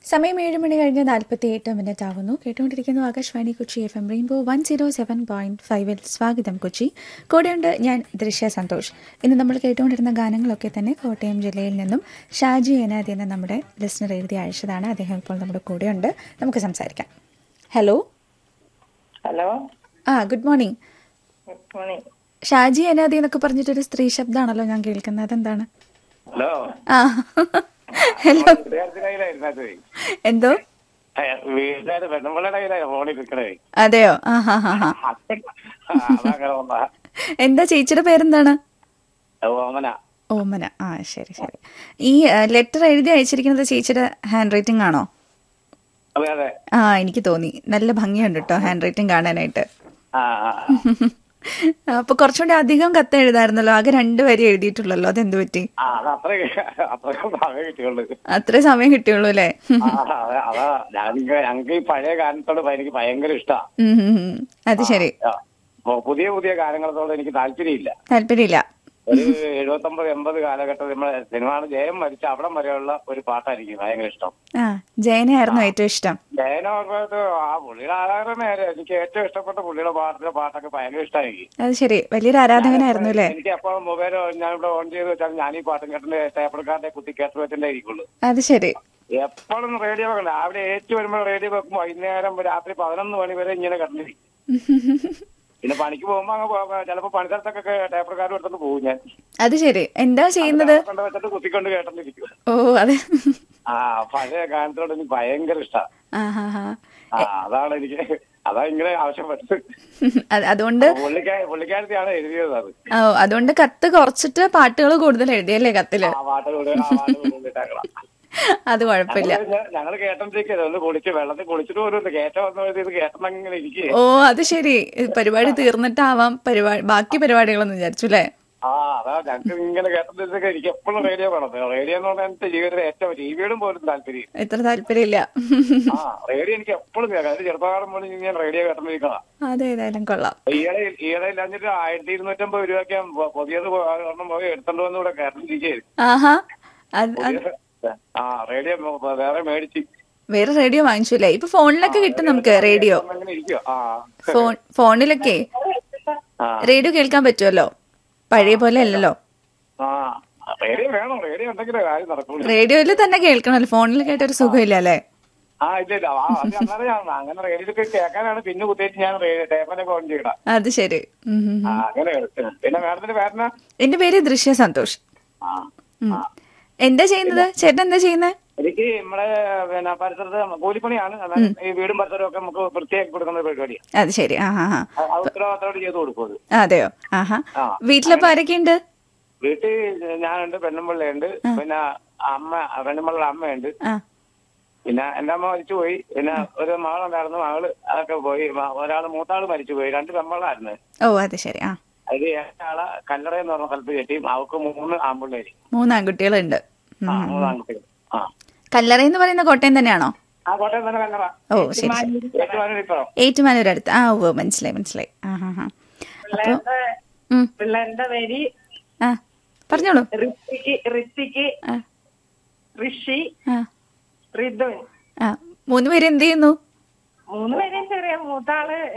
സമയം ഏഴ് മണി കഴിഞ്ഞ് നാൽപ്പത്തി എട്ട് മിനിറ്റ് ആവുന്നു കേട്ടുകൊണ്ടിരിക്കുന്നു Akashvani Kochi F M rainbow one zero seven point ഫൈവിൽ സ്വാഗതം കൊച്ചി കൂടെയുണ്ട് ഞാൻ ദൃശ്യ സന്തോഷ് ഇന്ന് നമ്മൾ കേട്ടുകൊണ്ടിരുന്ന ഗാനങ്ങളൊക്കെ തന്നെ കോട്ടയം ജില്ലയിൽ നിന്നും ഷാജി എനാദി എന്ന നമ്മുടെ ലിസ്ണർ എഴുതി അയച്ചതാണ് അദ്ദേഹം ഇപ്പോൾ നമ്മുടെ കൂടെയുണ്ട് നമുക്ക് സംസാരിക്കാം ഹലോ ഹലോ ആ good morning good morning Shaji എനാദി എന്നൊക്കെ പറഞ്ഞിട്ടൊരു സ്ത്രീ ശബ്ദമാണല്ലോ ഞാൻ കേൾക്കുന്നത് അതെന്താണ് ഹലോ ആ ഹലോ വീട്ടുകാരുടെ അത് എന്തോ വീട്ടുകാര് പെണ്ണുമ്പിള്ളയുടെ കയ്യിലായിരുന്നു ഫോണിൽ നിൽക്കണേ അതെയോ ആ ഹാ ഹാ ഹാ അതങ്ങനെ വന്നാ എന്താ ചേച്ചിയുടെ പേരെന്താണ് ഓമന ഓമന ആ ശരി ശരി ഈ ലെറ്റർ എഴുതി അയച്ചിരിക്കുന്നത് ചേച്ചിയുടെ ഹാൻഡ് റൈറ്റിംഗ് ആണോ അതെ അതെ ആ എനിക്ക് തോന്നി നല്ല ഭംഗിയുണ്ട് കേട്ടോ ഹാൻഡ് റൈറ്റിംഗ് കാണാനായിട്ട് ആ ആ. അപ്പൊ കുറച്ചുകൂടി അധികം കത്ത് എഴുതായിരുന്നല്ലോ ആകെ രണ്ട് വരി എഴുതിയിട്ടുള്ളല്ലോ അതെന്ത് പറ്റി ആ അത് അത്ര അത്ര സമയം കിട്ടിയുള്ളൂ അത്രേ സമയം കിട്ടിയുള്ളൂ അല്ലേ ആ അതെ അതാ ഞങ്ങൾക്ക് ഞങ്ങൾക്ക് ഈ പഴയ ഗാനത്തോട് എനിക്ക് ഭയങ്കര ഇഷ്ടാ ഉം, ഉം, ഉം. അത് ശരി ആ. അപ്പൊ പുതിയ പുതിയ ഗാനങ്ങളോട് എനിക്ക് താല്പര്യമില്ല താല്പര്യമില്ല ഒരു എഴുപത്തൊമ്പത് എൺപത് കാലഘട്ടത്തിൽ നമ്മളെ സിനിമയാണ് ജയം മരിച്ച അവിടം വരെയുള്ള ഒരു പാട്ടായിരിക്കും ഭയങ്കര ഇഷ്ടം ആ ജയനായിരുന്നു ഏറ്റവും ഇഷ്ടം ജയനോർമ്മത്ത് ആ പുള്ളിയുടെ ആരാധന എനിക്ക് ഏറ്റവും ഇഷ്ടപ്പെട്ട പുള്ളിയുടെ പാട്ടിലെ പാട്ടൊക്കെ ഭയങ്കര ഇഷ്ടമായി അത് ശരി വലിയൊരു ആരാധകനായിരുന്നു അല്ലേ എനിക്ക് എപ്പോഴും മൊബൈൽ ഞാൻ ഇവിടെ ഓൺ ചെയ്ത് വെച്ചാൽ ഞാൻ ഈ പാട്ടും കേട്ടിട്ട് ടേപ്പർക്കാരുടെ കുത്തി കേട്ട് വെച്ചിട്ടേ ഇരിക്കുള്ളൂ അത് ശരി എപ്പോഴും റേഡിയോ വെക്കണം രാവിലെ ഏറ്റു വരുമ്പോൾ റേഡിയോ വെക്കുമ്പോൾ വൈകുന്നേരം രാത്രി പതിനൊന്ന് മണി വരെ ഇങ്ങനെ കണ്ടിരിക്കും പിന്നെ പണിക്ക് പോകുമ്പോ അങ്ങ് പോ- ചിലപ്പോ പണിസ്ഥലത്തൊക്കെ ടേപ്പർക്കാർ എടുത്തോണ്ട് പോകും ഞാൻ അത് ശരി എന്താ ചെയ്യുന്നത് കൊണ്ട് വെച്ചിട്ട് കുത്തിക്കൊണ്ട് കേട്ടോണ്ടിരിക്കും ഓ അതെ ആ പഴയ ഗാനത്തോട് എനിക്ക് ഭയങ്കര ഇഷ്ടമാണ് ആ ഹാ ഹാ ആ അതാണ് എനിക്ക് അതാ ഇങ്ങനെ ആവശ്യപ്പെട്ടത് അത് അതുകൊണ്ട് പുള്ളിക്കാ പുള്ളിക്കാരത്തെയാണ് എഴുതിയത് അത് ഓ അതുകൊണ്ട് കത്ത് കുറച്ചിട്ട് പാട്ടുകൾ കൂടുതൽ എഴുതിയല്ലേ കത്തില് ആ പാട്ട് കൂടെ ആ പാട്ട് കൊണ്ടിട്ടേക്കണം അത് കുഴപ്പമില്ല ഞങ്ങൾ കേട്ടോണ്ടിരിക്കരുത് ഒന്ന് കുളിച്ച് വെള്ളത്തിൽ കുളിച്ചിട്ട് പോലും ഇല്ല. കയറ്റം വന്നു ഇത് കേട്ടങ്ങനെ ഇരിക്കുക ഓ അത് ശരി പരിപാടി തീർന്നിട്ടാവാം പരിപാടി ബാക്കി പരിപാടികളെന്ന് വിചാരിച്ചു അല്ലേ ആ അതാ ഞങ്ങൾക്ക് ഇങ്ങനെ കേട്ടോണ്ടിരിക്കൊക്കെ എനിക്ക് എപ്പോഴും റേഡിയോ വേണം റേഡിയോ എന്ന് പറഞ്ഞാൽ എന്റെ ജീവിതത്തിൽ ഏറ്റവും ടിവിയോടും പോലും താല്പര്യം ഇത്ര താല്പര്യമില്ല ആ റേഡിയോ എനിക്ക് എപ്പോഴും കേൾക്കാം അത് ചെറുപ്പകാലം പോലും ഞാൻ റേഡിയോ കേട്ടോണ്ടിരിക്കണം അതേതായാലും കൊള്ളാം ഈയിടെ ഈയിടെ ഇല്ലാഞ്ഞിട്ട് ആയിരത്തി ഇരുന്നൂറ്റമ്പത് രൂപയ്ക്ക് ഞാൻ പൊ- പുതിയത് പോ- ഒരെണ്ണം പോയി എടുത്തോണ്ട് വന്ന് ഇവിടെ കേട്ടോണ്ടിരിക്കുകയായിരുന്നു ആഹാ അത് അത് പുതിയ- ആ റേഡിയോ മ- വേറെ മേടിച്ച് വേറെ റേഡിയോ വാങ്ങിച്ചു അല്ലേ ഇപ്പൊ ഫോണിലൊക്കെ കിട്ടും നമുക്ക് റേഡിയോ അങ്ങനെ ഇരിക്കുക ആ ഫോൺ ഫോണിലൊക്കെ ആ റേഡിയോ കേൾക്കാൻ പറ്റുമല്ലോ പഴയ പോലെ അല്ലല്ലോ ആ റേഡിയോ വേണം റേഡിയോ ഉണ്ടെങ്കിലേ കാര്യം നടക്കുള്ളൂ റേഡിയോയിൽ തന്നെ കേൾക്കണമല്ലോ ഫോണിൽ കേട്ടൊരു സുഖമില്ല അല്ലേ ആ ഇല്ല ഇല്ല ആ അത് അന്നേരം ഞാൻ അങ്ങനെ റേഡിയോക്കെ കേൾക്കാനാണ് പിന്നെ കുത്തിയിട്ട് ഞാൻ ടേപ്പനൊക്കെ ഓൺ ചെയ്യണം അത് ശരി ഉം, ഉം, ആ ഉം. അങ്ങനെ എടുക്കും പിന്നെ മാഡത്തിന്റെ പേരന എന്റെ പേര് ദൃശ്യ സന്തോഷ് ആ ഉം. എന്താ ചെയ്യുന്നത് ചേട്ടൻ എന്താ ചെയ്യുന്നത് എനിക്ക് നമ്മുടെ പിന്നെ പരിസരത്ത് കൂലിപ്പണിയാണ് എന്നാലും ഈ വീടും പരിസരവും ഒക്കെ നമുക്ക് വൃത്തിയാക്കി കൊടുക്കുന്ന ഒരു പരിപാടിയാണ് അത് ശരി ആ ഹാ ഹാ ആ, അത് ഉത്തരവാദിത്തോട് ചെയ്ത് കൊടുക്കും അത് അതെയോ ആഹാ ആ. വീട്ടിലപ്പോ ആരൊക്കെയുണ്ട് വീട്ടിൽ ഞാനുണ്ട് പെണ്ണുമ്പിള്ളയുണ്ട് പിന്നെ അമ്മ പെണ്ണുമ്പിള്ള അമ്മയുണ്ട് ആ പിന്നെ എന്റെ അമ്മ മരിച്ചുപോയി പിന്നെ ഒരു മകളുണ്ടായിരുന്നു മകള് അതൊക്കെ പോയി മ- ഒരാള് മൂത്താള് മരിച്ചുപോയി രണ്ട് പെമ്മകളായിരുന്നു ഓ അത് ശരി ആ അതിൽ ഏഴാളെ കല്ലറ എന്ന് പറഞ്ഞ സ്ഥലത്ത് കെട്ടി അവർക്ക് മൂന്ന് ആമ്പിള്ളേര് മൂന്ന് ആൺകുട്ടികളുണ്ട് ഉം. ആ മൂന്ന് ആൺകുട്ടികൾ ആ കല്ലറ എന്ന് പറയുന്ന കോട്ടയം തന്നെയാണോ ആ കോട്ടയം തന്നെ കല്ലറ ഓ ശരി ശരി ഏറ്റുമാനൂരിപ്പുറം ഏറ്റുമാനൂർ അടുത്ത് ആ ഓ മനസ്സിലായി മനസ്സിലായി ആ ഹാ ഹാ അപ്പൊ ഉം, പിള്ളേരുടെ പേര് ആ പറഞ്ഞോളൂ ഋത്തിക്ക് ഋത്തിക്ക് ആ ഋഷി ആ ഋതുൻ ആ മൂന്ന് പേര് എന്ത് ചെയ്യുന്നു മൂന്ന് പേരെയും ചെറിയ മൂത്താള്